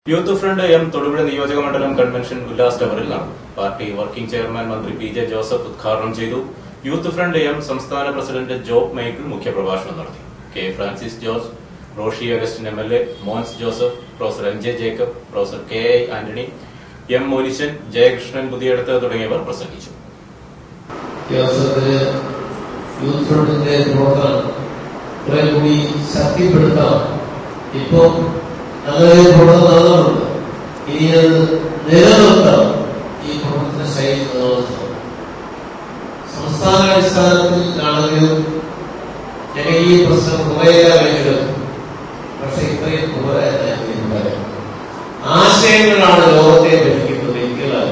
youth front M Thodupuzha നിയോജക മണ്ഡലം convention Ullas ടവറിൽ നടന്നു പാർട്ടി വർക്കിംഗ് ചെയർമാൻ മന്ത്രി പി ജെ ജോസഫ് ഉദ്ഘാടനം ചെയ്തു യൂത്ത് ഫ്രണ്ട് എം സംസ്ഥാന പ്രസിഡന്റ് ജോബ് മൈക്കിൾ മുഖ്യപ്രഭാഷണം നടത്തി K Francis George Roshi Augustine M L A Mons Joseph professor M J Jacob professor K I Antony M Monishan Jayakrishnan Puthiyadathu തുടങ്ങിയവർ പ്രസംഗിച്ചു ഈ അവസരത്തില് യൂത്ത് ഫ്രണ്ടിന്റെ പ്രവർത്തനം കുറെ കൂടി ശക്തിപ്പെടുത്താം ഇപ്പൊ അങ്ങനെ ഒരു പ്രവർത്തനം നടന്നുണ്ട് ഇനി അത് നിലനിർത്താം ഈ പ്രവർത്തന ശൈലി നിലനിർത്തണം സംസ്ഥാന അടിസ്ഥാനത്തിലാണെങ്കിലും ജനകീയ പ്രശ്നം കുറേയാണെങ്കിലും പക്ഷെ ഇത്രയും കുറയാൻ ആശയങ്ങളാണ് ലോകത്തെ ഭരിക്കുന്നത് ഒരിക്കലല്ല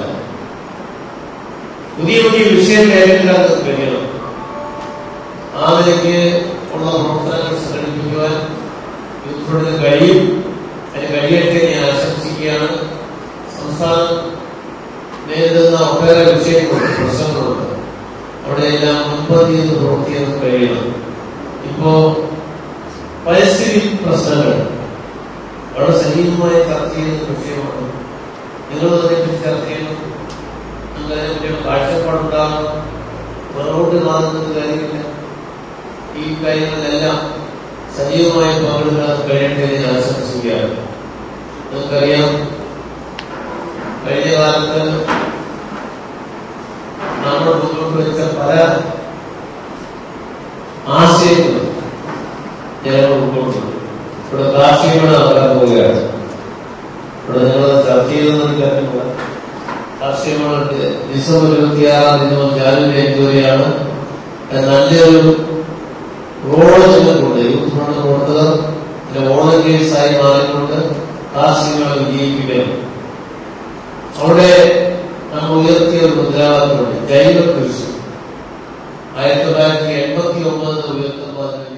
പുതിയ പുതിയ വിഷയങ്ങൾ ഏറ്റെടുക്കാൻ കഴിയണം ആ നിലയ്ക്ക് ഉള്ള പ്രവർത്തനങ്ങൾ സംഘടിപ്പിക്കുവാൻ യൂത്ത് കഴിയും അതിന് കഴിയട്ടെ ഞാൻ ആശംസിക്കുകയാണ് സംസ്ഥാനം നേരിടുന്ന ഒട്ടേറെ വിഷയങ്ങളുണ്ട് പ്രശ്നങ്ങളുണ്ട് അവിടെയെല്ലാം മുൻപന്തി നിന്ന് പ്രവർത്തിക്കാൻ കഴിയണം ഇപ്പോ പരിസ്ഥിതി പ്രശ്നങ്ങൾ വളരെ സജീവമായി ചർച്ച ചെയ്യുന്ന വിഷയമാണ് നിങ്ങൾ അതിനെപ്പറ്റി ചർച്ച ചെയ്യണം അങ്ങനെ കുട്ടികൾ കാഴ്ചപ്പാടുണ്ടാകും പുറകോട്ട് മാറുന്നത് കാര്യമില്ല ഈ കാര്യങ്ങളിലെല്ലാം സജീവമായി പങ്കെടുക്കാൻ കഴിയട്ടെ എന്ന് ഞാൻ ആശംസിക്കുകയാണ് നിങ്ങൾക്കറിയാം കഴിഞ്ഞ കാലത്ത് നമ്മൾ മുന്നോട്ട് വെച്ച പല ആശയങ്ങളും ജനങ്ങൾ ഉൾക്കൊള്ളുന്നു ഇവിടെ കാർഷികമാണ് നടക്കാൻ പോവുകയാണ് ഇവിടെ നിങ്ങൾ ചർച്ച ചെയ്തെന്ന് കാര്യമില്ല കാർഷികമാണ് ഡിസംബർ ഇരുപത്തിയാറാം തീയതി മുതൽ ജാനുവരി അഞ്ച് വരെയാണ് നല്ലൊരു റോളച്ചുകൊണ്ട് യൂത്ത് ഫണ്ട് പ്രവർത്തകർ വോളണ്ടിയേഴ്സായി മാറിക്കൊണ്ട് കാർഷികങ്ങളെ വിജയിക്കുകയാണ് അവിടെ നമ്മൾ ഉയർത്തിയ ഒരു മുദ്രാവാക്യമുണ്ട് ജൈവ കൃഷി ആയിരത്തി തൊള്ളായിരത്തി എൺപത്തി ഒമ്പത് ഉയർത്തുമ്പോൾ അതിന്